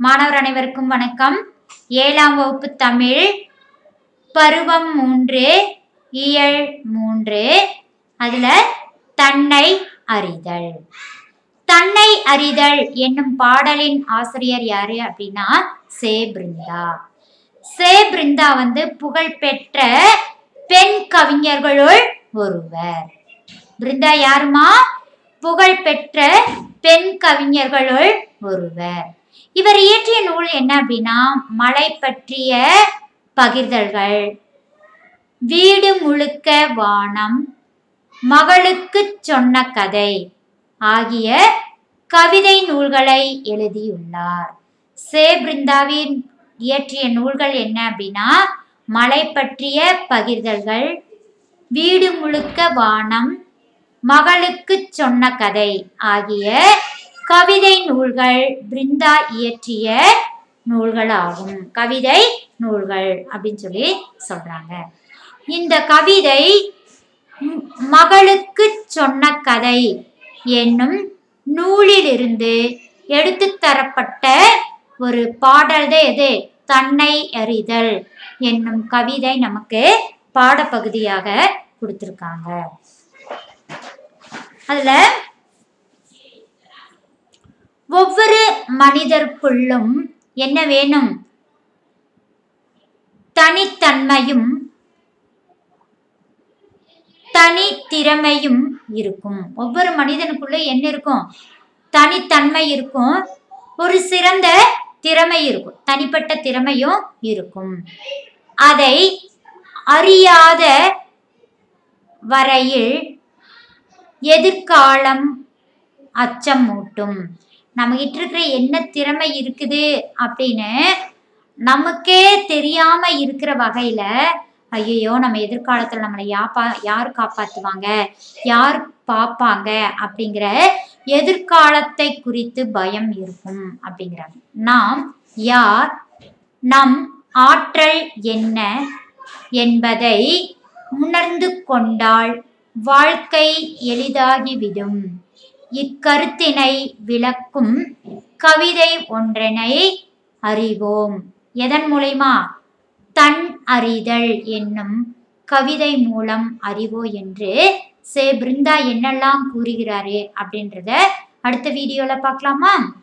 மாணவர் அனைவருக்கும் வணக்கம் ஏழாம் வகுப்பு தமிழ் பருவம் மூன்று இயல் மூன்று அதுல தன்னை அறிதல் தன்னை அறிதல் என்னும் பாடலின் ஆசிரியர் யாரு அப்படின்னா சே பிருந்தா சே பிருந்தா வந்து புகழ்பெற்ற பெண் கவிஞர்களுள் ஒருவர் பிருந்தா யாருமா புகழ்பெற்ற பெண் கவிஞர்களுள் ஒருவர் இவர் இயற்றிய நூல் என்ன அப்படின்னா மலை பற்றிய பகிர்தல்கள் வீடு முழுக்க வானம் மகளுக்குச் சொன்ன கதை ஆகிய கவிதை நூல்களை எழுதியுள்ளார் சே பிருந்தாவின் இயற்றிய நூல்கள் என்ன அப்படின்னா மலை பற்றிய பகிர்தல்கள் வீடு முழுக்க வானம் மகளுக்குச் சொன்ன கதை ஆகிய கவிதை நூல்கள் பிருந்தா இயற்றிய நூல்களாகும் கவிதை நூல்கள் அப்படின்னு சொல்லி சொல்றாங்க இந்த கவிதை ம், மகளுக்குச் சொன்ன கதை என்னும் நூலிலிருந்து எடுத்துத் தரப்பட்ட ஒரு பாடல் தான் எது தன்னை அறிதல் என்னும் கவிதை நமக்கு பாடப்பகுதியாக கொடுத்திருக்காங்க அதுல ஒவ்வொரு மனிதருக்குள்ளும் என்ன வேணும் தனித்தன்மையும் தனி திறமையும் இருக்கும் ஒவ்வொரு மனிதனுக்குள்ள என்ன இருக்கும் தனித்தன்மை இருக்கும் ஒரு சிறந்த திறமை இருக்கும் தனிப்பட்ட திறமையும் இருக்கும் அதை அறியாத வரையில் எதிர்காலம் அச்சம் மூட்டும் நம்மகிட்ட இருக்கிற என்ன திறமை இருக்குது அப்படின்னு நமக்கே தெரியாம இருக்கிற வகையில ஐயோ நம்ம எதிர்காலத்துல நம்மளை யாப்பா யார் காப்பாத்துவாங்க யார் பார்ப்பாங்க அப்படிங்கிற எதிர்காலத்தை குறித்து பயம் இருக்கும் அப்படிங்கிறாங்க நாம் யார் நம் ஆற்றல் என்ன என்பதை உணர்ந்து கொண்டால் வாழ்க்கை எளிதாகிவிடும் இக்கருத்தினை விளக்கும் கவிதை ஒன்றனை அறிவோம் எதன் மூலயமா தன் அறிதல் என்னும் கவிதை மூலம் அறிவோ என்று சே பிருந்தா என்னெல்லாம் கூறுகிறாரு அப்படின்றத அடுத்த வீடியோல பார்க்கலாமா